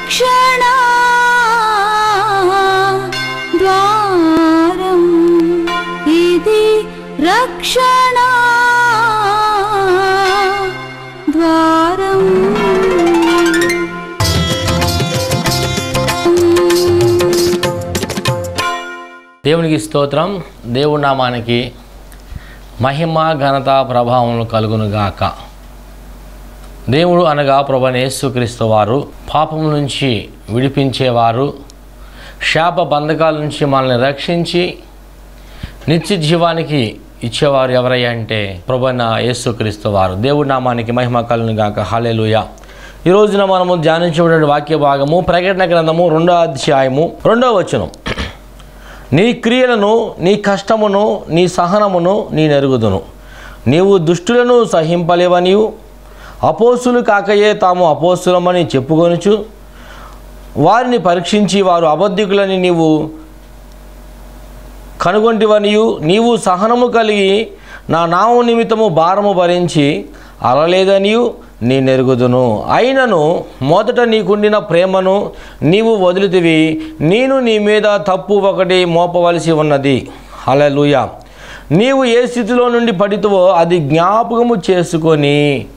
రక్షణ ద్వారం ఇది రక్షణ ద్వారం దేవునికి స్తోత్రం దేవుడి నామానికి మహిమ ఘనత ప్రభావములు కలుగును గాక దేవుడు అనగా ప్రభు యేసుక్రీస్తు వారు పాపం నుంచి విడిపించేవారు శాప బంధకాల నుంచి మనల్ని రక్షించి నిత్య జీవానికి ఇచ్చేవారు ఎవరయ్యా అంటే ప్రభన యేసుక్రీస్తు వారు దేవుడి నామానికి మహిమ కలుగును గాక హాలేలుయ ఈ రోజున మనము ధ్యానించబడిన వాక్య భాగము ప్రకటన గ్రంథము రెండో అధ్యాయము రెండో వచనం నీ క్రియలను నీ కష్టమును నీ సహనమును నీ నెరుగుదును నీవు దుష్టులను సహింపలేవనియు అపోసులు కాకయే తాము అపోసులమని చెప్పుకొనుచు వారిని పరీక్షించి వారు అబద్ధికులని నీవు కనుగొంటివనియు నీవు సహనము కలిగి నా నామ నిమిత్తము భారము భరించి అలలేదనియు నీ నెరుగుదును అయినను మొదట నీకుండిన ప్రేమను నీవు వదిలితివి నేను నీ మీద తప్పు ఒకటి మోపవలసి ఉన్నది హల్లెలూయా నీవు ఏ స్థితిలో నుండి పడితువో అది జ్ఞాపకము చేసుకొని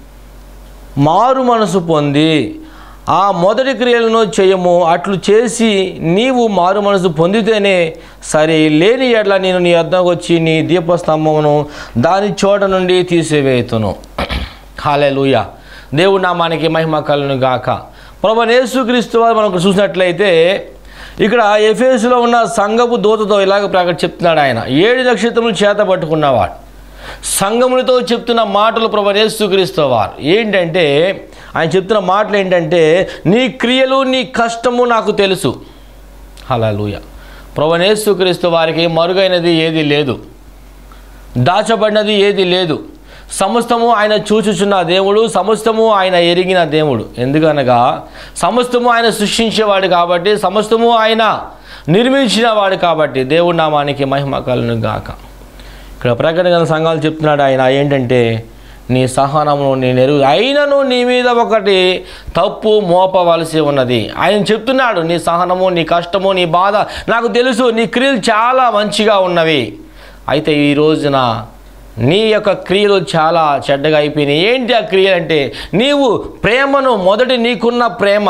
మారు మనసు పొంది ఆ మొదటి క్రియలను చేయము అట్లు చేసి నీవు మారు మనసు పొందితేనే సరే లేని ఎడ్ల నేను నీ అద్దకు వచ్చి నీ దీపస్తంభమును దాని చోట నుండి తీసివేతును హాలెలూయ దేవుడి నామానికి మహిమ కలను గాక ప్రభు యేసుక్రీస్తు వారు మనకు చూసినట్లయితే ఇక్కడ ఎఫేసులో ఉన్న సంఘపు దూతతో ఇలాగ ప్రకట చెప్తున్నాడు ఆయన ఏడు నక్షత్రములు చేత పట్టుకున్నవాడు సంఘములతో చెప్తున్న మాటలు ప్రభు యేసుక్రీస్తు వారు ఏంటంటే ఆయన చెప్తున్న మాటలు ఏంటంటే నీ క్రియలు నీ కష్టము నాకు తెలుసు హల్లెలూయా ప్రభు యేసుక్రీస్తు వారికి మరుగైనది ఏది లేదు దాచబడినది ఏది లేదు సమస్తము ఆయన చూచుచున్న దేవుడు సమస్తము ఆయన ఎరిగిన దేవుడు ఎందుకనగా సమస్తము ఆయన సృష్టించేవాడు కాబట్టి సమస్తము ఆయన నిర్మించిన వాడు కాబట్టి దేవుడి నామానికి మహిమ కలను గాక ఇక్కడ ప్రకటన సంఘాలు చెప్తున్నాడు ఆయన ఏంటంటే నీ సహనము నీ నెరుగు అయినను నీ మీద ఒకటి తప్పు మోపవలసి ఉన్నది ఆయన చెప్తున్నాడు నీ సహనము నీ కష్టము నీ బాధ నాకు తెలుసు నీ క్రియలు చాలా మంచిగా ఉన్నవి అయితే ఈ రోజున నీ యొక్క క్రియలు చాలా చెడ్డగా అయిపోయినాయి ఏంటి ఆ క్రియలు అంటే నీవు ప్రేమను మొదటి నీకున్న ప్రేమ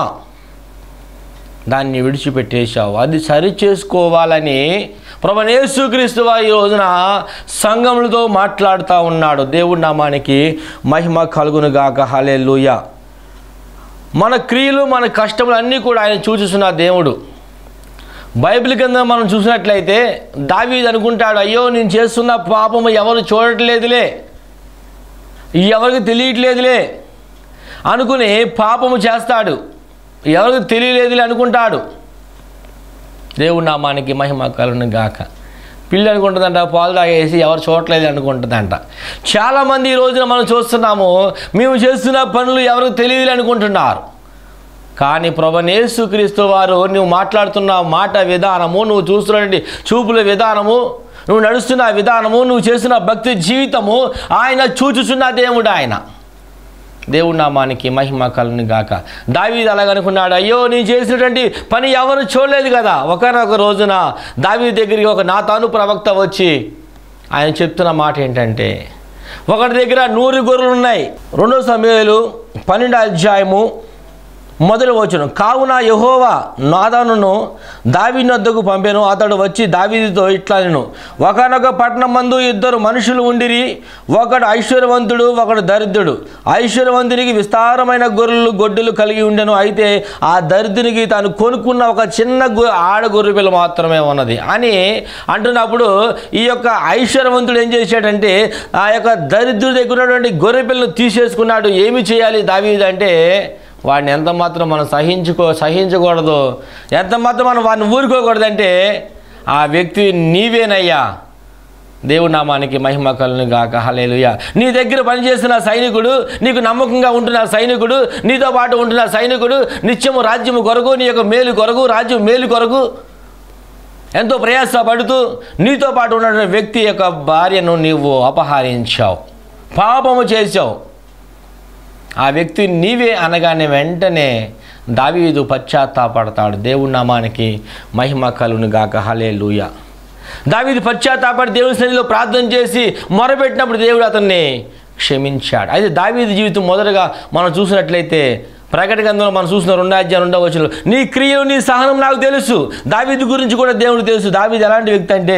దాన్ని విడిచిపెట్టేశావు అది సరి చేసుకోవాలని ప్రభు యేసుక్రీస్తు వారు ఈ రోజున సంఘములతో మాట్లాడుతూ ఉన్నాడు దేవుడి నామానికి మహిమ కలుగును గాక హల్లెలూయ మన క్రియలు మన కష్టములు అన్నీ కూడా ఆయన చూచుస్తున్న దేవుడు బైబిల్ కింద మనం చూసినట్లయితే దావీదు అనుకుంటాడు అయ్యో నేను చేస్తున్న పాపము ఎవరు చూడట్లేదులే ఎవరికి తెలియట్లేదులే అనుకుని పాపము చేస్తాడు ఎవరికి తెలియలేదులే అనుకుంటాడు దేవుడి నామానికి మహిమ కలను గాక పిల్లి అనుకుంటుందంట పాలు తాగేసి ఎవరు చూడట్లేదు అనుకుంటుందంట చాలామంది ఈ రోజున మనం చూస్తున్నాము మేము చేస్తున్న పనులు ఎవరికి తెలియదు అనుకుంటున్నారు కానీ ప్రభనేసుక్రీస్తు వారు నువ్వు మాట్లాడుతున్న మాట విధానము నువ్వు చూస్తున్నటువంటి చూపుల విధానము నువ్వు నడుస్తున్న విధానము నువ్వు చేస్తున్న భక్తి జీవితము ఆయన చూచుచున్న దేవుడు ఆయన దేవుడి నామానికి మహిమ కలను గాక దావీదు అలాగనుకున్నాడు అయ్యో నేను చేసినటువంటి పని ఎవరు చూడలేదు కదా ఒకనొక రోజున దావీదు దగ్గరికి ఒక నాతాను ప్రవక్త వచ్చి ఆయన చెప్తున్న మాట ఏంటంటే ఒకటి దగ్గర నూరు గొర్రెలు ఉన్నాయి రెండో సమయాలు పన్నెండు అధ్యాయము మొదలు వచ్చును కావున యహోవా నాదానును దావీది వద్దకు పంపాను అతడు వచ్చి దావీదితో ఇట్లా నేను ఒకనొక పట్టణం మందు ఇద్దరు మనుషులు ఉండిరి ఒకడు ఐశ్వర్యవంతుడు ఒకడు దరిద్రుడు ఐశ్వర్యవంతునికి విస్తారమైన గొర్రెలు గొడ్డులు కలిగి ఉండెను అయితే ఆ దరిద్రునికి తాను కొనుక్కున్న ఒక చిన్న గొ ఆడ గొర్రె పిల్ల మాత్రమే ఉన్నది అని అంటున్నప్పుడు ఈ యొక్క ఐశ్వర్యవంతుడు ఏం చేశాడంటే ఆ యొక్క దరిద్రుడి దగ్గర ఉన్నటువంటి గొర్రె పిల్లను తీసేసుకున్నాడు ఏమి చేయాలి దావీదు అంటే వాడిని ఎంత మాత్రం మనం సహించుకో సహించకూడదు ఎంత మాత్రం మనం వాడిని ఊరుకోకూడదంటే ఆ వ్యక్తి నీవేనయ్యా దేవుడి నామానికి మహిమ కలను గాక హలేలుయ నీ దగ్గర పనిచేస్తున్న సైనికుడు నీకు నమ్మకంగా ఉంటున్న సైనికుడు నీతో పాటు ఉంటున్న సైనికుడు నిత్యము రాజ్యము కొరకు నీ యొక్క మేలు కొరకు రాజ్యం మేలు కొరకు ఎంతో ప్రయాసపడుతూ నీతో పాటు ఉన్న వ్యక్తి యొక్క భార్యను నీవు అపహరించావు పాపము చేశావు ఆ వ్యక్తి నీవే అనగానే వెంటనే దావీదు పశ్చాత్తాపడతాడు దేవుడి నామానికి మహిమ కలును గాక హలే లూయ దావీదు పశ్చాత్తాపడి దేవుని సన్నిధిలో ప్రార్థన చేసి మొరపెట్టినప్పుడు దేవుడు అతన్ని క్షమించాడు అయితే దావీదు జీవితం మొదటగా మనం చూసినట్లయితే ప్రకట గ్రంథంలో మనం చూసిన రెండో అధ్యాయం రెండో వచ్చిన నీ క్రియలు నీ సహనం నాకు తెలుసు దావీదు గురించి కూడా దేవుడు తెలుసు దావీదు ఎలాంటి వ్యక్తి అంటే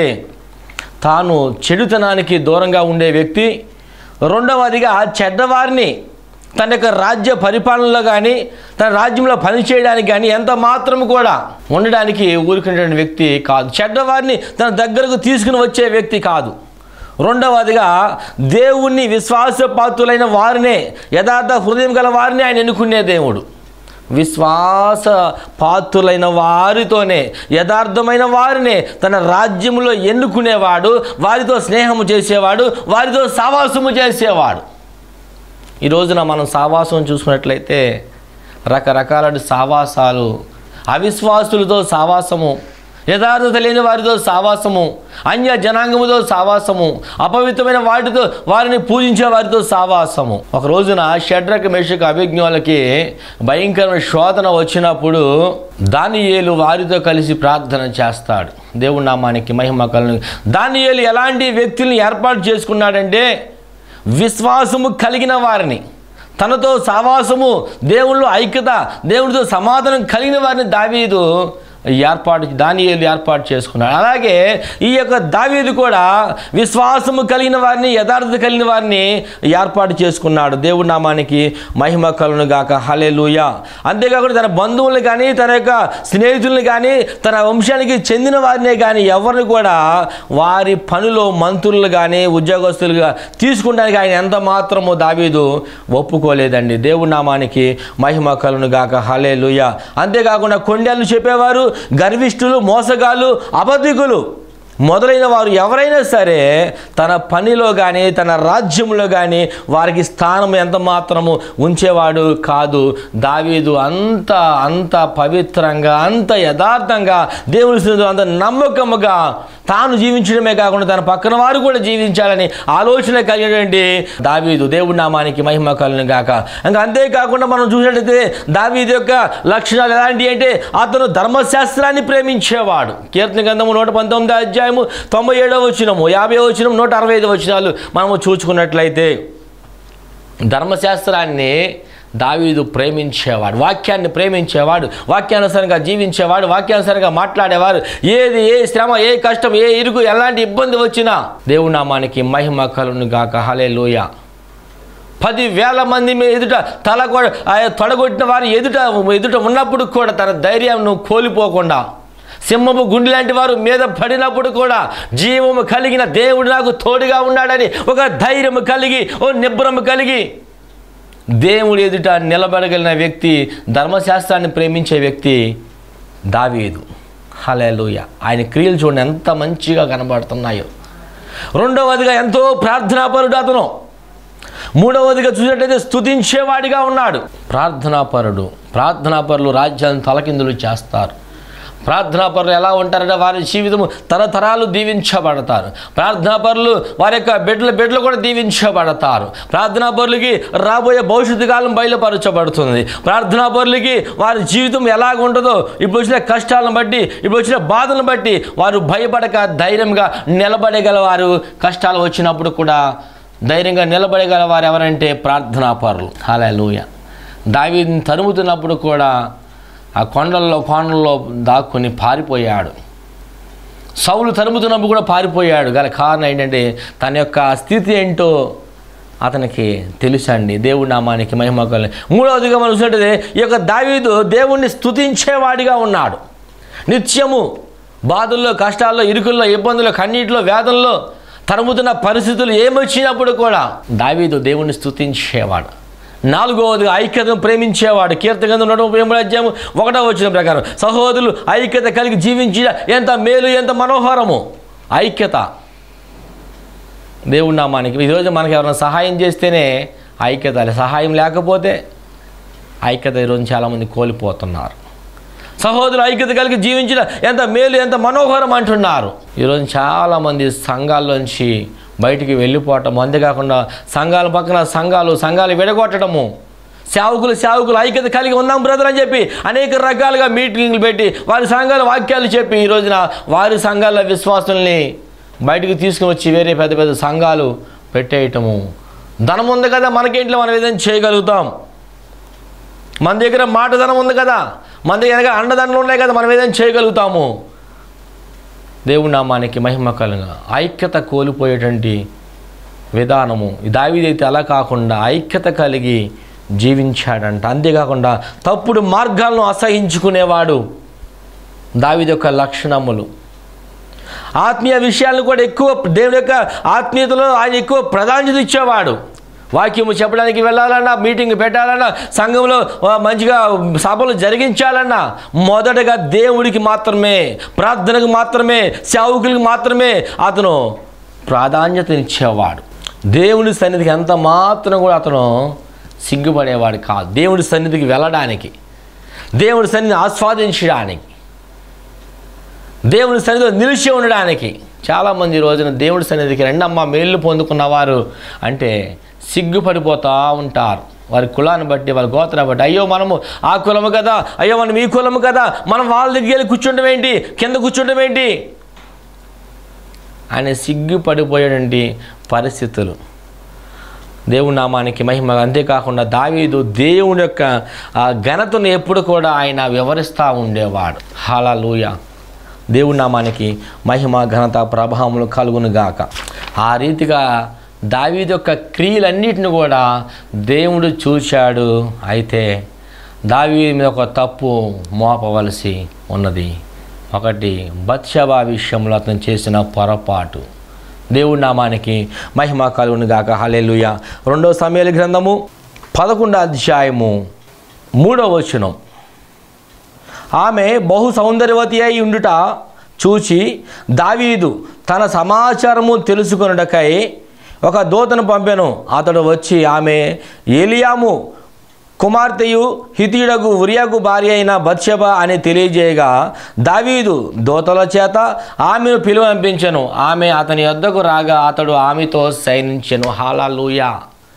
తాను చెడుతనానికి దూరంగా ఉండే వ్యక్తి రెండవదిగా చెడ్డవారిని తన యొక్క రాజ్య పరిపాలనలో కానీ తన రాజ్యంలో పనిచేయడానికి కానీ ఎంత మాత్రం కూడా ఉండడానికి ఊరుకునేటువంటి వ్యక్తి కాదు చెడ్డవారిని తన దగ్గరకు తీసుకుని వచ్చే వ్యక్తి కాదు రెండవదిగా దేవుణ్ణి విశ్వాసపాత్రులైన వారినే యథార్థ హృదయం గల వారిని ఆయన ఎన్నుకునే దేవుడు విశ్వాస పాత్రులైన వారితోనే యథార్థమైన వారినే తన రాజ్యంలో ఎన్నుకునేవాడు వారితో స్నేహము చేసేవాడు వారితో సావాసము చేసేవాడు ఈ రోజున మనం సావాసం చూసుకున్నట్లయితే రకరకాల సావాసాలు అవిశ్వాసులతో సావాసము యథార్థత లేని వారితో సావాసము అన్య జనాంగముతో సావాసము అపవిత్రమైన వాటితో వారిని పూజించే వారితో సావాసము ఒక రోజున షడ్రక మేషక అభిజ్ఞులకి భయంకరమైన శోధన వచ్చినప్పుడు దానియేలు వారితో కలిసి ప్రార్థన చేస్తాడు దేవుడి నామానికి మహిమ కలను దానియేలు ఎలాంటి వ్యక్తుల్ని ఏర్పాటు చేసుకున్నాడంటే విశ్వాసము కలిగిన వారిని తనతో సావాసము దేవుళ్ళు ఐక్యత దేవుడితో సమాధానం కలిగిన వారిని దావీదు ఏర్పాటు దానియేలు ఏర్పాటు చేసుకున్నాడు అలాగే ఈ యొక్క దావీదు కూడా విశ్వాసము కలిగిన వారిని యథార్థత కలిగిన వారిని ఏర్పాటు చేసుకున్నాడు దేవుడి నామానికి మహిమ కలును గాక హలెలుయ అంతేకాకుండా తన బంధువులు కానీ తన యొక్క స్నేహితుల్ని కానీ తన వంశానికి చెందిన వారినే కానీ ఎవరిని కూడా వారి పనిలో మంత్రులు కానీ ఉద్యోగస్తులుగా తీసుకుంటానికి ఆయన ఎంత మాత్రమో దావీదు ఒప్పుకోలేదండి దేవుడి నామానికి మహిమ కలును గాక హలే అంతేకాకుండా కొండలు చెప్పేవారు గర్విష్ఠులు మోసగాళ్ళు అబద్ధికులు మొదలైన వారు ఎవరైనా సరే తన పనిలో కానీ తన రాజ్యంలో కానీ వారికి స్థానం ఎంత మాత్రము ఉంచేవాడు కాదు దావీదు అంత అంత పవిత్రంగా అంత యథార్థంగా దేవుని సన్నిధిలో అంత నమ్మకముగా తాను జీవించడమే కాకుండా తన పక్కన వారు కూడా జీవించాలని ఆలోచన కలిగినటువంటి దావీదు దేవుడి నామానికి మహిమ కలను గాక ఇంకా అంతేకాకుండా మనం చూసినట్లయితే దావీదు యొక్క లక్షణాలు ఎలాంటివి అంటే అతను ధర్మశాస్త్రాన్ని ప్రేమించేవాడు కీర్తన గ్రంథము నూట పంతొమ్మిది అధ్యాయము తొంభై ఏడవ వచ్చినము యాభై వచ్చినము నూట అరవై ఐదు వచ్చినాలు మనము చూసుకున్నట్లయితే ధర్మశాస్త్రాన్ని దావీదు ప్రేమించేవాడు వాక్యాన్ని ప్రేమించేవాడు వాక్యానుసారంగా జీవించేవాడు వాక్యానుసారంగా మాట్లాడేవారు ఏది ఏ శ్రమ ఏ కష్టం ఏ ఇరుగు ఎలాంటి ఇబ్బంది వచ్చినా దేవుడి నామానికి మహిమ కలును గాక హలే పది వేల మంది మీ ఎదుట తల కొ- ఆ తొడగొట్టిన వారి ఎదుట ఎదుట ఉన్నప్పుడు కూడా తన ధైర్యం నువ్వు కోల్పోకుండా సింహము గుండె లాంటి వారు మీద పడినప్పుడు కూడా జీవము కలిగిన దేవుడు నాకు తోడుగా ఉన్నాడని ఒక ధైర్యము కలిగి ఓ నిబ్బరము కలిగి దేవుడి ఎదుట నిలబడగలిగిన వ్యక్తి ధర్మశాస్త్రాన్ని ప్రేమించే వ్యక్తి దావీదు హలేలుయ ఆయన క్రియలు చూడండి ఎంత మంచిగా కనబడుతున్నాయో రెండవదిగా ఎంతో ప్రార్థనాపరుడు అతను మూడవదిగా చూసినట్టయితే స్తుతించేవాడిగా ఉన్నాడు ప్రార్థనాపరుడు ప్రార్థనాపరులు రాజ్యాన్ని తలకిందులు చేస్తారు ప్రార్థనాపరులు ఎలా ఉంటారంటే వారి జీవితము తరతరాలు దీవించబడతారు ప్రార్థనాపరులు వారి యొక్క బిడ్డల బిడ్డలు కూడా దీవించబడతారు ప్రార్థనాపరులకి రాబోయే భవిష్యత్తు కాలం బయలుపరచబడుతుంది ప్రార్థనాపరులకి వారి జీవితం ఎలాగ ఉంటుందో ఇప్పుడు వచ్చిన కష్టాలను బట్టి ఇప్పుడు వచ్చిన బాధలను బట్టి వారు భయపడక ధైర్యంగా నిలబడగల వారు కష్టాలు వచ్చినప్పుడు కూడా ధైర్యంగా నిలబడగల వారు ఎవరంటే ప్రార్థనాపరులు అలా లూయ దావీని తరుముతున్నప్పుడు కూడా ఆ కొండల్లో కోణల్లో దాక్కుని పారిపోయాడు సౌలు తరుముతున్నప్పుడు కూడా పారిపోయాడు గల కారణం ఏంటంటే తన యొక్క స్థితి ఏంటో అతనికి తెలుసండి దేవుడి నామానికి మహిమ కలి మూడవదిగా మనం చూసినట్టయితే ఈ యొక్క దావీదు దేవుణ్ణి స్తుతించేవాడిగా ఉన్నాడు నిత్యము బాధల్లో కష్టాల్లో ఇరుకుల్లో ఇబ్బందుల్లో కన్నీటిలో వేదనలో తరుముతున్న పరిస్థితులు ఏమొచ్చినప్పుడు కూడా దావీదు దేవుణ్ణి స్తుతించేవాడు నాలుగవదిగా ఐక్యతను ప్రేమించేవాడు కీర్తగంధం నూట ముప్పై ఎనిమిది అధ్యాయం ఒకటో వచ్చిన ప్రకారం సహోదరులు ఐక్యత కలిగి జీవించిన ఎంత మేలు ఎంత మనోహరము ఐక్యత దేవుడి నామానికి ఈరోజు మనకి ఎవరైనా సహాయం చేస్తేనే ఐక్యత సహాయం లేకపోతే ఐక్యత ఈరోజు చాలామంది కోల్పోతున్నారు సహోదరు ఐక్యత కలిగి జీవించిన ఎంత మేలు ఎంత మనోహరం అంటున్నారు ఈరోజు చాలామంది సంఘాల్లోంచి బయటికి వెళ్ళిపోవటం అంతేకాకుండా సంఘాల పక్కన సంఘాలు సంఘాలు విడగొట్టడము సేవకులు సేవకులు ఐక్యత కలిగి ఉన్నాం బ్రదర్ అని చెప్పి అనేక రకాలుగా మీటింగ్లు పెట్టి వారి సంఘాల వాక్యాలు చెప్పి ఈ రోజున వారి సంఘాల విశ్వాసుల్ని బయటకు తీసుకుని వచ్చి వేరే పెద్ద పెద్ద సంఘాలు పెట్టేయటము ధనం ఉంది కదా మనకేంట్లో మనం ఏదైనా చేయగలుగుతాం మన దగ్గర మాట ధనం ఉంది కదా మన దగ్గర అండదండలు ఉన్నాయి కదా మనం ఏదైనా చేయగలుగుతాము దేవుడి నామానికి మహిమ కలుగా ఐక్యత కోల్పోయేటువంటి విధానము దావీదైతే అలా కాకుండా ఐక్యత కలిగి జీవించాడంట అంతేకాకుండా తప్పుడు మార్గాలను అసహించుకునేవాడు దావీది యొక్క లక్షణములు ఆత్మీయ విషయాలను కూడా ఎక్కువ దేవుని యొక్క ఆత్మీయతలో ఆయన ఎక్కువ ప్రాధాన్యత ఇచ్చేవాడు వాక్యము చెప్పడానికి వెళ్ళాలన్నా మీటింగ్ పెట్టాలన్నా సంఘంలో ఆ, మంచిగా సభలు జరిగించాలన్నా మొదటగా దేవుడికి మాత్రమే ప్రార్థనకు మాత్రమే సేవకులకు మాత్రమే అతను ప్రాధాన్యతనిచ్చేవాడు దేవుని సన్నిధికి ఎంత మాత్రం కూడా అతను సిగ్గుపడేవాడు కాదు దేవుడి సన్నిధికి వెళ్ళడానికి దేవుడి సన్నిధిని ఆస్వాదించడానికి దేవుని సన్నిధిలో నిలిచి ఉండడానికి చాలామంది ఈ రోజున దేవుడి సన్నిధికి రెండమ్మ మేళ్ళు పొందుకున్నవారు అంటే సిగ్గుపడిపోతూ ఉంటారు వారి కులాన్ని బట్టి వారి గోత్రాన్ని బట్టి అయ్యో మనము ఆ కులము కదా అయ్యో మనం ఈ కులము కదా మనం వాళ్ళ దగ్గరికి వెళ్ళి కూర్చుంటాం ఏంటి కింద కూర్చుంటాం ఏంటి ఆయన సిగ్గుపడిపోయేటువంటి పరిస్థితులు దేవుడి నామానికి మహిమ అంతేకాకుండా దావీదు దేవుని యొక్క ఆ ఘనతను ఎప్పుడు కూడా ఆయన వివరిస్తూ ఉండేవాడు హాలూయ దేవుడి నామానికి మహిమ ఘనత ప్రభావములు కలుగును గాక ఆ రీతిగా దావీదు యొక్క క్రియలన్నిటిని కూడా దేవుడు చూశాడు అయితే దావీదు మీద ఒక తప్పు మోపవలసి ఉన్నది ఒకటి బత్షబా విషయంలో అతను చేసిన పొరపాటు దేవుడి నామానికి మహిమ కలుగును గాక హల్లెలూయా రెండో సమయాల గ్రంథము పదకొండో అధ్యాయము మూడో వచనం ఆమె బహు సౌందర్యవతి అయి ఉండుట చూచి దావీదు తన సమాచారము తెలుసుకొనుటకై ఒక దూతను పంపెను అతడు వచ్చి ఆమె ఏలియాము కుమార్తెయు హితీయుడకు ఉరియాకు భార్య అయిన బత్షబ అని తెలియజేయగా దావీదు దోతల చేత ఆమెను పిలువంపించెను ఆమె అతని యొద్దకు రాగా అతడు ఆమెతో సైనించెను హాలూయా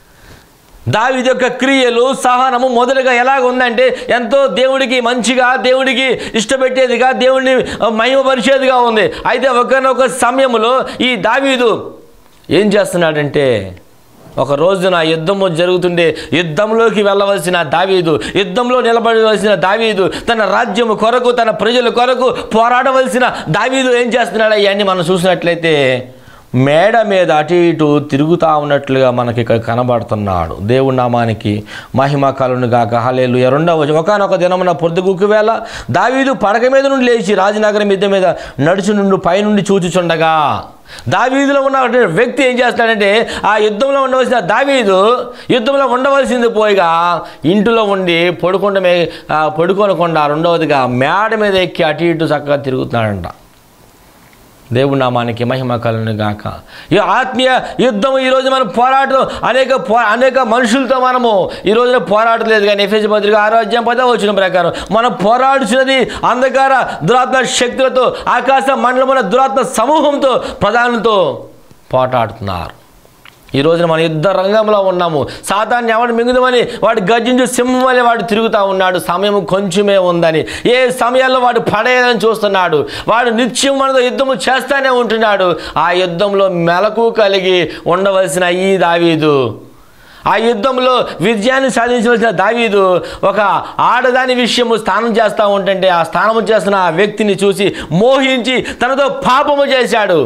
దావీదు యొక్క క్రియలు సహనము మొదటగా ఎలాగ ఉందంటే ఎంతో దేవుడికి మంచిగా దేవుడికి ఇష్టపెట్టేదిగా దేవుడిని మహిమపరిచేదిగా ఉంది అయితే ఒకనొక సమయంలో ఈ దావీదు ఏం చేస్తున్నాడంటే ఒక రోజున యుద్ధము జరుగుతుండే యుద్ధంలోకి వెళ్ళవలసిన దావీదు యుద్ధంలో నిలబడవలసిన దావీదు తన రాజ్యము కొరకు తన ప్రజల కొరకు పోరాడవలసిన దావీదు ఏం చేస్తున్నాడు అవన్నీ మనం చూసినట్లయితే మేడ మీద అటు ఇటు తిరుగుతూ ఉన్నట్లుగా మనకి ఇక్కడ కనబడుతున్నాడు దేవుడి నామానికి మహిమ కలును గాక హలేలు రెండవ ఒకనొక దినమున పొద్దుగుకు వేళ దావీదు పడక మీద నుండి లేచి రాజనగరం మిద్దె మీద నడుచు నుండి పైనుండి చూచుచుండగా దావీదులో ఉన్న వ్యక్తి ఏం చేస్తాడంటే ఆ యుద్ధంలో ఉండవలసిన దావీదు యుద్ధంలో ఉండవలసింది పోయిగా ఇంటిలో ఉండి పడుకుండమే పడుకోనకుండా రెండవదిగా మేడ మీద ఎక్కి అటు ఇటు చక్కగా తిరుగుతున్నాడంట దేవుడి నామానికి మహిమ కలను గాక ఈ ఆత్మీయ యుద్ధం ఈరోజు మనం పోరాటం అనేక పో అనేక మనుషులతో మనము ఈ రోజున పోరాడలేదు కానీ ఎఫ్ఎస్ పత్రిక ఆరోగ్యం పద వచ్చిన ప్రకారం మనం పోరాడుచున్నది అంధకార దురాత్మ శక్తులతో ఆకాశ మండలమున దురాత్మ సమూహంతో ప్రధానులతో పోటాడుతున్నారు ఈ రోజున మన యుద్ధ రంగంలో ఉన్నాము సాతాన్ని ఎవడు మింగుదామని వాడు గర్జించు సింహం వలె వాడు తిరుగుతూ ఉన్నాడు సమయం కొంచెమే ఉందని ఏ సమయాల్లో వాడు పడేయాలని చూస్తున్నాడు వాడు నిత్యం మనతో యుద్ధము చేస్తానే ఉంటున్నాడు ఆ యుద్ధంలో మెలకు కలిగి ఉండవలసిన ఈ దావీదు ఆ యుద్ధంలో విజయాన్ని సాధించవలసిన దావీదు ఒక ఆడదాని విషయము స్నానం చేస్తూ ఉంటుంటే ఆ స్నానము చేస్తున్న ఆ వ్యక్తిని చూసి మోహించి తనతో పాపము చేశాడు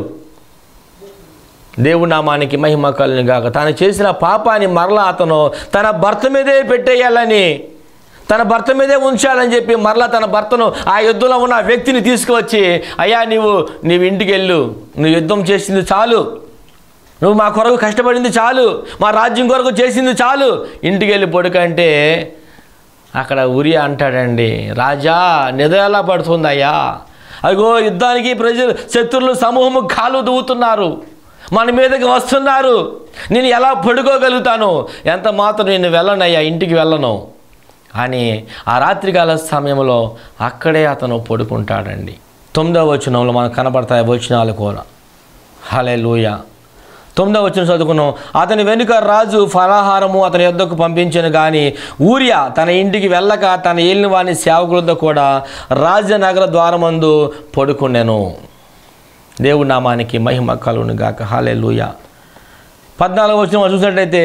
దేవుడి నామానికి మహిమ కలుని గాక తాను చేసిన పాపాన్ని మరలా అతను తన భర్త మీదే పెట్టేయాలని తన భర్త మీదే ఉంచాలని చెప్పి మరలా తన భర్తను ఆ యుద్ధంలో ఉన్న ఆ వ్యక్తిని తీసుకువచ్చి అయ్యా నీవు నీవు ఇంటికి వెళ్ళు నువ్వు యుద్ధం చేసింది చాలు నువ్వు మా కొరకు కష్టపడింది చాలు మా రాజ్యం కొరకు చేసింది చాలు ఇంటికి వెళ్ళి పడుకంటే అక్కడ ఉరి అంటాడండి రాజా నిద్ర ఎలా పడుతుందయ్యా అగో యుద్ధానికి ప్రజలు శత్రులు సమూహము కాలు దూవుతున్నారు మన మీదకి వస్తున్నారు నేను ఎలా పడుకోగలుగుతాను ఎంత మాత్రం నేను వెళ్ళనయ్యా ఇంటికి వెళ్ళను అని ఆ రాత్రికాల సమయంలో అక్కడే అతను పడుకుంటాడండి తొమ్మిదవ వచనంలో మనకు కనబడతాయి వచనాలు కూడా హలే లూయ తొమ్మిదవ వచ్చిన చదువుకున్నాం అతని వెనుక రాజు ఫలాహారము అతని యొద్దకు పంపించను కానీ ఊరియా తన ఇంటికి వెళ్ళక తన ఏలిన వాని సేవకులతో కూడా రాజనగర ద్వారమందు పడుకున్నాను దేవుడి నామానికి మహిమ కలుగును గాక హాలే పద్నాలుగు వచ్చిన మనం చూసినట్లయితే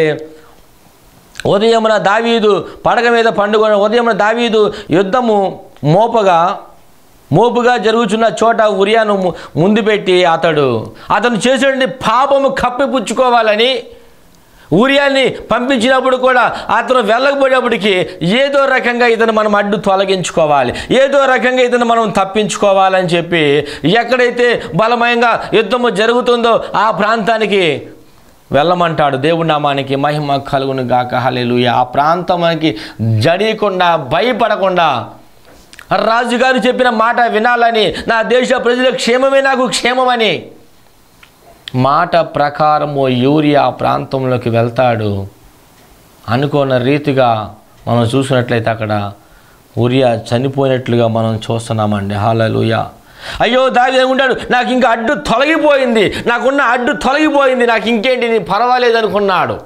ఉదయమున దావీదు పడగ మీద పండుగ ఉదయమున దావీదు యుద్ధము మోపగా మోపుగా జరుగుతున్న చోట ఉరియాను ము- ముందు పెట్టి అతడు అతను చేసినటువంటి పాపము కప్పిపుచ్చుకోవాలని ఊరియాన్ని పంపించినప్పుడు కూడా అతను వెళ్ళకపోయేటప్పటికి ఏదో రకంగా ఇతను మనం అడ్డు తొలగించుకోవాలి ఏదో రకంగా ఇతను మనం తప్పించుకోవాలని చెప్పి ఎక్కడైతే బలమయంగా యుద్ధము జరుగుతుందో ఆ ప్రాంతానికి వెళ్ళమంటాడు దేవుడి నామానికి మహిమ కలుగును గాక హల్లెలూయా ఆ ప్రాంతానికి జడియకుండా భయపడకుండా రాజుగారు చెప్పిన మాట వినాలని నా దేశ ప్రజల క్షేమమే నాకు క్షేమమని మాట ప్రకారము యూరియా ఆ ప్రాంతంలోకి వెళ్తాడు అనుకున్న రీతిగా మనం చూసినట్లయితే అక్కడ ఉరియా చనిపోయినట్లుగా మనం చూస్తున్నామండి హాలలుయ అయ్యో దావి అనుకుంటాడు నాకు ఇంకా అడ్డు తొలగిపోయింది నాకున్న అడ్డు తొలగిపోయింది నాకు ఇంకేంటి నేను పర్వాలేదు అనుకున్నాడు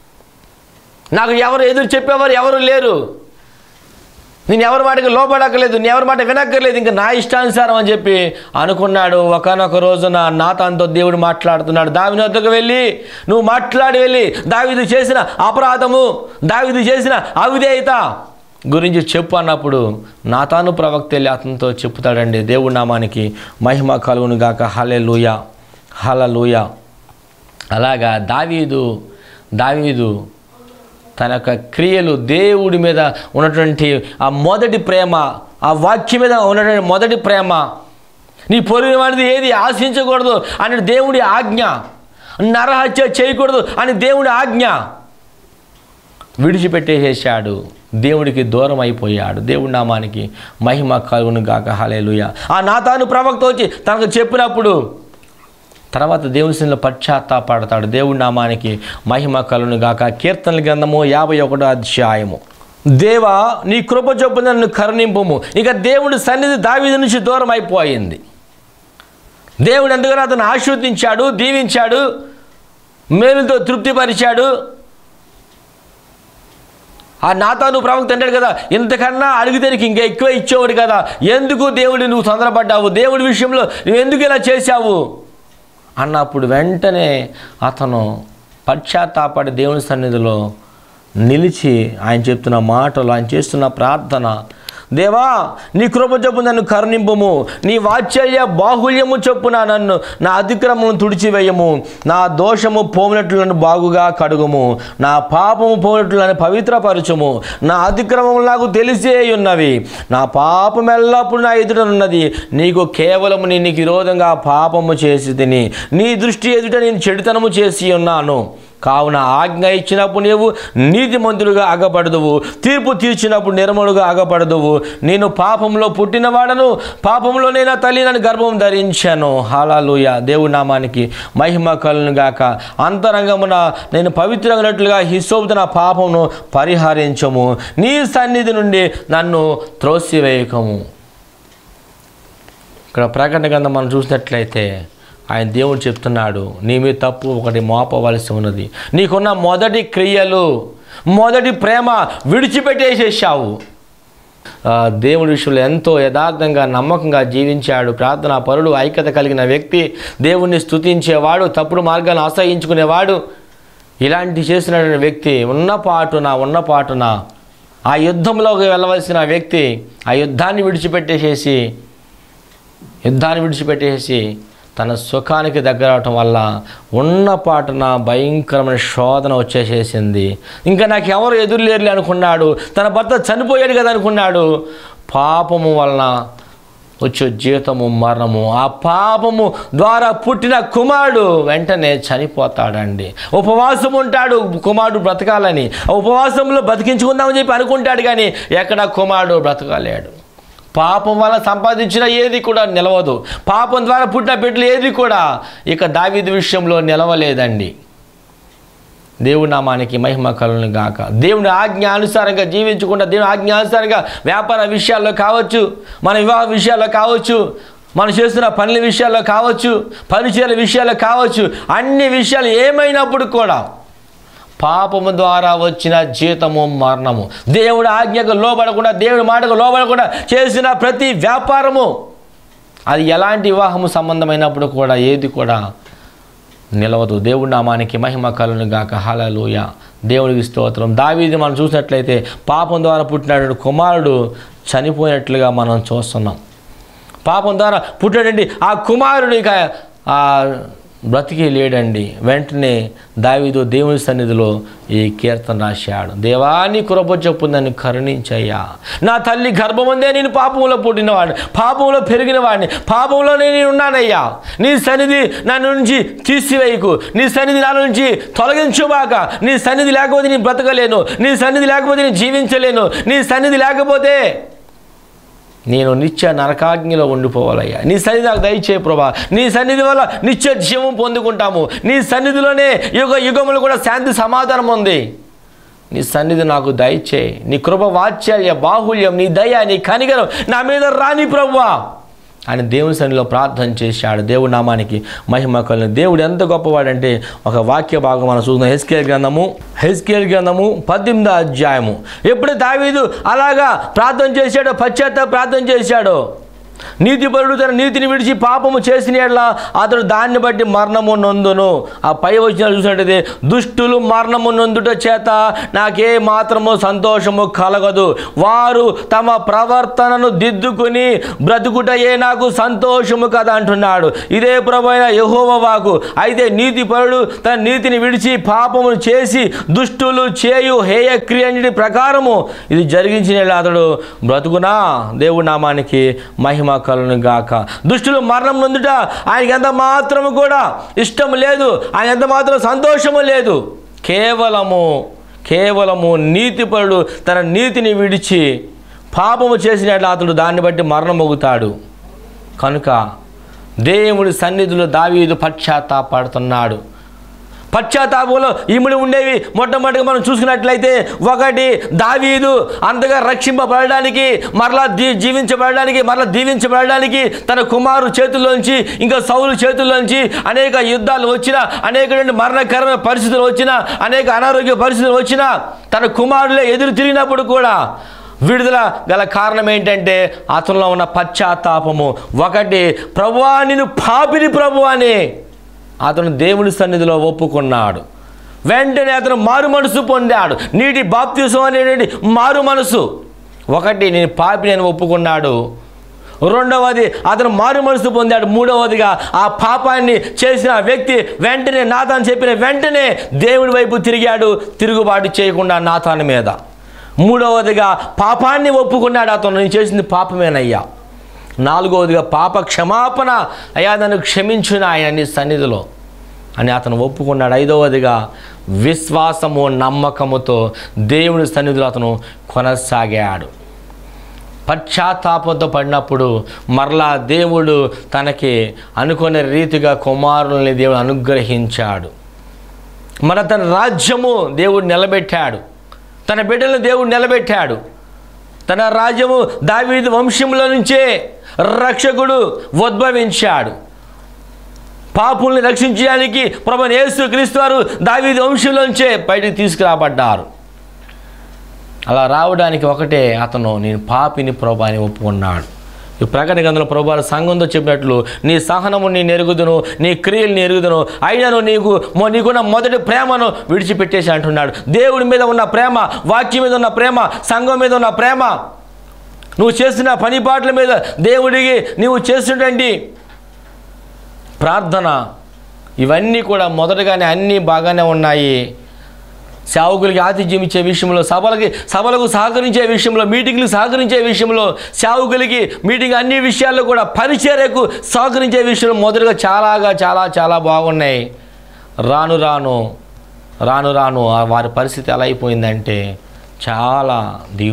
నాకు ఎవరు ఎదురు చెప్పేవారు ఎవరు లేరు నేను ఎవరి మాటకి లోపడక్కలేదు నేను ఎవరి మాట వినక్కర్లేదు ఇంకా నా ఇష్టానుసారం అని చెప్పి అనుకున్నాడు ఒకనొక రోజున నాతాంతో దేవుడు మాట్లాడుతున్నాడు దావిని వద్దకు వెళ్ళి నువ్వు మాట్లాడి వెళ్ళి దావిది చేసిన అపరాధము దావిది చేసిన అవిధేయత గురించి చెప్పు అన్నప్పుడు నాతాను ప్రవక్త వెళ్ళి అతనితో చెప్తాడండి దేవుడి నామానికి మహిమ కలుగును గాక హలే లూయ హలలుయ అలాగా దావీదు దావీదు తన యొక్క క్రియలు దేవుడి మీద ఉన్నటువంటి ఆ మొదటి ప్రేమ ఆ వాక్యం మీద ఉన్నటువంటి మొదటి ప్రేమ నీ పొరుగు వాడిది ఏది ఆశించకూడదు అని దేవుడి ఆజ్ఞ నరహత్య చేయకూడదు అని దేవుడి ఆజ్ఞ విడిచిపెట్టేసేసాడు దేవుడికి దూరం అయిపోయాడు దేవుడి నామానికి మహిమ కలుగును గాక హలేలుయ ఆ నాతాను ప్రవక్త వచ్చి తనకు చెప్పినప్పుడు తర్వాత దేవుని సన్నిధిలో పశ్చాత్తాపడతాడు దేవుడి నామానికి మహిమ కలును గాక కీర్తనల గ్రంథము యాభై ఒకటో అధ్యాయము దేవా నీ కృప చొప్పున నన్ను కరుణింపుము ఇక దేవుడి సన్నిధి దావీదు నుంచి దూరం అయిపోయింది దేవుడు ఎందుకని అతను ఆశీర్వదించాడు దీవించాడు మేలుతో తృప్తిపరిచాడు ఆ నాతాను ప్రవక్త అంటాడు కదా ఇంతకన్నా అడిగితే నీకు ఇంకా ఎక్కువ ఇచ్చేవాడు కదా ఎందుకు దేవుడు నువ్వు తొందరపడ్డావు దేవుడి విషయంలో నువ్వు ఎందుకు ఇలా చేశావు అన్నప్పుడు వెంటనే అతను పశ్చాత్తాపడి దేవుని సన్నిధిలో నిలిచి ఆయన చెప్తున్న మాటలు ఆయన చేస్తున్న ప్రార్థన దేవా నీ కృప చొప్పు నన్ను కరుణింపుము నీ వాత్సల్య బాహుల్యము చొప్పున నన్ను నా అతిక్రమము తుడిచివేయము నా దోషము పోయినట్లు నన్ను బాగుగా కడుగుము నా పాపము పోయినట్లు నన్ను పవిత్రపరచుము నా అతిక్రమము నాకు తెలిసే ఉన్నవి నా పాపం ఎల్లప్పుడు నా ఎదుట ఉన్నది నీకు కేవలము నేను నీకు విరోధంగా పాపము చేసి తిని నీ దృష్టి ఎదుట నేను చెడుతనము చేసి ఉన్నాను కావున ఆజ్ఞ ఇచ్చినప్పుడు నీవు నీతిమంతులుగా అగపడదువు తీర్పు తీర్చినప్పుడు నిర్మలుగా అగపడదువు నేను పాపంలో పుట్టినవాడను పాపంలో నేను తల్లి నన్ను గర్భం ధరించాను హాలాలుయ దేవుడి నామానికి మహిమ కలును గాక అంతరంగమున నేను పవిత్రమైనట్లుగా హిస్సోబుతున్న పాపమును పరిహరించము నీ సన్నిధి నుండి నన్ను త్రోసివేయకము ఇక్కడ ప్రకటన గ్రంథం మనం చూసినట్లయితే ఆయన దేవుడు చెప్తున్నాడు నీ మీద తప్పు ఒకటి మోపవలసి ఉన్నది నీకున్న మొదటి క్రియలు మొదటి ప్రేమ విడిచిపెట్టేసేసావు ఆ, దేవుడి విషయంలో ఎంతో యథార్థంగా నమ్మకంగా జీవించాడు ప్రార్థనా పరుడు ఐక్యత కలిగిన వ్యక్తి దేవుణ్ణి స్తుతించేవాడు తప్పుడు మార్గాన్ని ఆశ్రయించుకునేవాడు ఇలాంటి చేసిన వ్యక్తి ఉన్న పాటున ఉన్న పాటున ఆ యుద్ధంలోకి వెళ్ళవలసిన వ్యక్తి ఆ యుద్ధాన్ని విడిచిపెట్టేసేసి యుద్ధాన్ని విడిచిపెట్టేసి తన సుఖానికి దగ్గర అవటం వల్ల ఉన్న పాటున భయంకరమైన శోధన వచ్చేసేసింది ఇంకా నాకు ఎవరు ఎదురులేరులే అనుకున్నాడు తన భర్త చనిపోయాడు కదా అనుకున్నాడు పాపము వలన వచ్చే జీతము మరణము ఆ పాపము ద్వారా పుట్టిన కుమారుడు వెంటనే చనిపోతాడండి ఉపవాసం ఉంటాడు కుమారుడు బ్రతకాలని ఆ ఉపవాసంలో బతికించుకుందామని చెప్పి అనుకుంటాడు కానీ ఎక్కడ కుమారుడు బ్రతకలేడు పాపం వల్ల సంపాదించిన ఏది కూడా నిలవదు పాపం ద్వారా పుట్టిన బిడ్డలు ఏది కూడా ఇక దావీదు విషయంలో నిలవలేదండి దేవుడి నామానికి మహిమ కలును గాక దేవుని ఆజ్ఞ అనుసారంగా జీవించకుండా దేవుని ఆజ్ఞ అనుసారంగా వ్యాపార విషయాల్లో కావచ్చు మన వివాహ విషయాల్లో కావచ్చు మనం చేస్తున్న పనుల విషయాల్లో కావచ్చు పరిచయాల విషయాల్లో కావచ్చు అన్ని విషయాలు ఏమైనప్పుడు కూడా పాపము ద్వారా వచ్చిన జీతము మరణము దేవుడు ఆజ్ఞకు లోబడకుండా దేవుడి మాటకు లోబడకుండా చేసిన ప్రతి వ్యాపారము అది ఎలాంటి వివాహము సంబంధమైనప్పుడు కూడా ఏది కూడా నిలవదు దేవుడి నామానికి మహిమ కలును గాక హలలుయ దేవుడికి స్తోత్రం దావీది మనం చూసినట్లయితే పాపం ద్వారా పుట్టినటువంటి కుమారుడు చనిపోయినట్లుగా మనం చూస్తున్నాం పాపం ద్వారా పుట్టాడండి ఆ కుమారుడు ఇక ఆ బ్రతికి లేడండి వెంటనే దావీదు దేవుని సన్నిధిలో ఈ కీర్తన రాశాడు దేవాన్ని కురప చెప్పు నన్ను కరుణించయ్యా నా తల్లి గర్భముందే నేను పాపంలో పుట్టినవాడిని పాపంలో పెరిగిన వాడిని పాపంలోనే నేను ఉన్నానయ్యా నీ సన్నిధి నన్ను నుంచి తీసివేయకు నీ సన్నిధి నా నుంచి తొలగించుబాక నీ సన్నిధి లేకపోతే నేను బ్రతకలేను నీ సన్నిధి లేకపోతే నేను జీవించలేను నీ సన్నిధి లేకపోతే నేను నిత్య నరకాగ్నిలో ఉండిపోవాలయ్యా నీ సన్నిధి నాకు దయచే ప్రభా నీ సన్నిధి వల్ల నిత్య జీవం పొందుకుంటాము నీ సన్నిధిలోనే యుగ యుగములు కూడా శాంతి సమాధానం ఉంది నీ సన్నిధి నాకు దయచే నీ కృప వాత్సల్య బాహుల్యం నీ దయ నీ కనికరం నా మీద రాని ప్రభువా ఆయన దేవుని సన్నిధిలో ప్రార్థన చేశాడు దేవుడి నామానికి మహిమ కలను దేవుడు ఎంత గొప్పవాడంటే ఒక వాక్య భాగం మనం చూద్దాం హెస్కేల్ గ్రంథము హెస్కేల్ గ్రంథము పద్దెనిమిదో అధ్యాయము ఎప్పుడు దావీదు అలాగా ప్రార్థన చేశాడో పశ్చాత్తాప ప్రార్థన చేశాడో నీతిపరుడు తన నీతిని విడిచి పాపము చేసిన యెడల అతడు దాన్ని బట్టి మరణము నొందును ఆ పై వచ్చిన చూసినట్టయితే దుష్టులు మరణము నొందుట చేత నాకే మాత్రము సంతోషము కలగదు వారు తమ ప్రవర్తనను దిద్దుకుని బ్రతుకుటయే నాకు సంతోషము కదా అంటున్నాడు ఇదే ప్రభైన యహోవ వాకు అయితే నీతిపరుడు తన నీతిని విడిచి పాపమును చేసి దుష్టులు చేయు హేయ క్రియని ప్రకారము ఇది జరిగించిన యెడల అతడు బ్రతుకునా దేవుడి నామానికి మహిమ కలును గాక దుష్టులు మరణం నొందుట ఆయనకి ఎంత మాత్రము కూడా ఇష్టం లేదు ఆయన ఎంత మాత్రం సంతోషము లేదు కేవలము కేవలము నీతిపరుడు తన నీతిని విడిచి పాపము చేసినట్లు అతడు దాన్ని బట్టి మరణమొగుతాడు కనుక దేవుడి సన్నిధిలో దావీదు పశ్చాత్తాపడుతున్నాడు పశ్చాత్తాపంలో ఇముడి ఉండేవి మొట్టమొదటిగా మనం చూసుకున్నట్లయితే ఒకటి దావీదు అంతగా రక్షింపబడడానికి మరలా దీ జీవించబడడానికి మరలా దీవించబడడానికి తన కుమారు చేతుల్లోంచి ఇంకా సౌలు చేతుల్లోంచి అనేక యుద్ధాలు వచ్చిన అనేక మరణకరమైన పరిస్థితులు వచ్చిన అనేక అనారోగ్య పరిస్థితులు వచ్చిన తన కుమారులే ఎదురు తిరిగినప్పుడు కూడా విడుదల గల కారణం ఏంటంటే అతనిలో ఉన్న పశ్చాత్తాపము ఒకటి ప్రభువా నేను పాపిని ప్రభువాని అతను దేవుని సన్నిధిలో ఒప్పుకున్నాడు వెంటనే అతను మారు మనసు పొందాడు నీటి బాప్తిసం అనేటువంటి మారు మనసు ఒకటి నేను పాపి నేను ఒప్పుకున్నాడు రెండవది అతను మారు మనసు పొందాడు మూడవదిగా ఆ పాపాన్ని చేసిన వ్యక్తి వెంటనే నాథాన్ చెప్పిన వెంటనే దేవుడి వైపు తిరిగాడు తిరుగుబాటు చేయకుండా నాథాన్ మీద మూడవదిగా పాపాన్ని ఒప్పుకున్నాడు అతను నేను చేసింది పాపమేనయ్యా నాలుగవదిగా పాప క్షమాపణ అయ్యా నన్ను క్షమించున ఆయన నీ సన్నిధిలో అని అతను ఒప్పుకున్నాడు ఐదవదిగా విశ్వాసము నమ్మకముతో దేవుని సన్నిధిలో అతను కొనసాగాడు పశ్చాత్తాపంతో పడినప్పుడు మరలా దేవుడు తనకి అనుకునే రీతిగా కుమారుల్ని దేవుడు అనుగ్రహించాడు మన తన రాజ్యము దేవుడు నిలబెట్టాడు తన బిడ్డలను దేవుడు నిలబెట్టాడు తన రాజ్యము దావీదు వంశంలో నుంచే రక్షకుడు ఉద్భవించాడు పాపుల్ని రక్షించడానికి ప్రభు యేసు క్రీస్తు వారు దావీదు వంశంలోంచే బయటికి తీసుకురాబడ్డారు అలా రావడానికి ఒకటే అతను నేను పాపిని ప్రభా అని ఒప్పుకున్నాడు ఈ ప్రకటన గ్రంథంలో ప్రభావ సంఘంతో చెప్పినట్లు నీ సహనము నీ నెరుగుదును నీ క్రియలు నీ ఎరుగుదును అయినను నీకు మొ- నీకున్న మొదటి ప్రేమను విడిచిపెట్టేసి అంటున్నాడు దేవుడి మీద ఉన్న ప్రేమ వాక్యం మీద ఉన్న ప్రేమ సంఘం మీద ఉన్న ప్రేమ నువ్వు చేస్తున్న పనిపాట్ల మీద దేవుడికి నువ్వు చేస్తున్నటువంటి ప్రార్థన ఇవన్నీ కూడా మొదటగానే అన్నీ బాగానే ఉన్నాయి సేవకులకి ఆతిథ్యం ఇచ్చే విషయంలో సభలకి సభలకు సహకరించే విషయంలో మీటింగ్లు సహకరించే విషయంలో సేవకులకి మీటింగ్ అన్ని విషయాల్లో కూడా పరిచర్యకు సహకరించే విషయంలో మొదటగా చాలాగా చాలా చాలా బాగున్నాయి రాను రాను రాను రాను ఆ వారి పరిస్థితి ఎలా అయిపోయిందంటే చాలా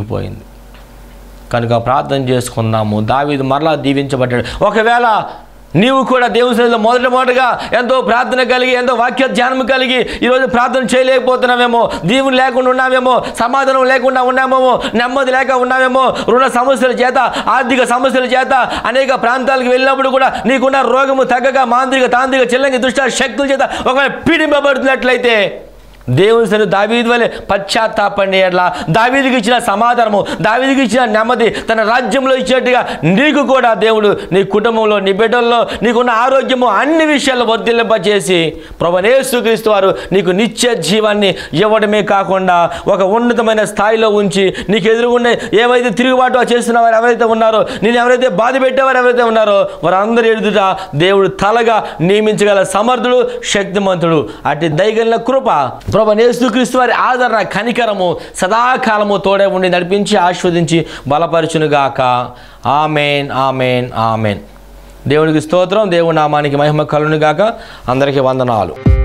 దిగిపోయింది కనుక ప్రార్థన చేసుకుందాము దావీదు మరలా దీవించబడ్డాడు ఒకవేళ నీవు కూడా దేవుని సన్నిధిలో మొదట మొదటగా ఎంతో ప్రార్థన కలిగి ఎంతో వాక్య ధ్యానం కలిగి ఈరోజు ప్రార్థన చేయలేకపోతున్నామేమో దీవుని లేకుండా ఉన్నామేమో సమాధానం లేకుండా ఉన్నామేమో నెమ్మది లేక ఉన్నామేమో రుణ సమస్యల చేత ఆర్థిక సమస్యల చేత అనేక ప్రాంతాలకు వెళ్ళినప్పుడు కూడా నీకున్న రోగము తగ్గక మాంత్రిక తాంత్రిక చిల్లంగి దుష్ట శక్తుల చేత ఒకవేళ పీడింపబడుతున్నట్లయితే దేవుని సరి దావీది వలె పశ్చాత్తాపండి అట్లా దావీదికి ఇచ్చిన సమాధానము దావీదికి ఇచ్చిన నెమ్మది తన రాజ్యంలో ఇచ్చినట్టుగా నీకు కూడా దేవుడు నీ కుటుంబంలో నీ బిడ్డల్లో నీకున్న ఆరోగ్యము అన్ని విషయాల్లో వర్ధిల్లింపచేసి ప్రభనేసుక్రీస్తు వారు నీకు నిత్య జీవాన్ని ఇవ్వడమే కాకుండా ఒక ఉన్నతమైన స్థాయిలో ఉంచి నీకు ఎదురుగుండే ఏవైతే తిరుగుబాటు చేస్తున్న వారు ఎవరైతే ఉన్నారో నేను ఎవరైతే బాధ పెట్టేవారు ఎవరైతే ఉన్నారో వారందరి ఎదుట దేవుడు తలగా నియమించగల సమర్థుడు శక్తిమంతుడు అటు దయగలిన కృప ప్రభు యేసుక్రీస్తు వారి ఆదరణ కనికరము సదాకాలము తోడే ఉండి నడిపించి ఆస్వాదించి బలపరచునుగాక ఆమెన్ ఆమెన్ ఆమెన్ దేవునికి స్తోత్రం దేవుడి నామానికి మహిమ కలునుగాక అందరికీ వందనాలు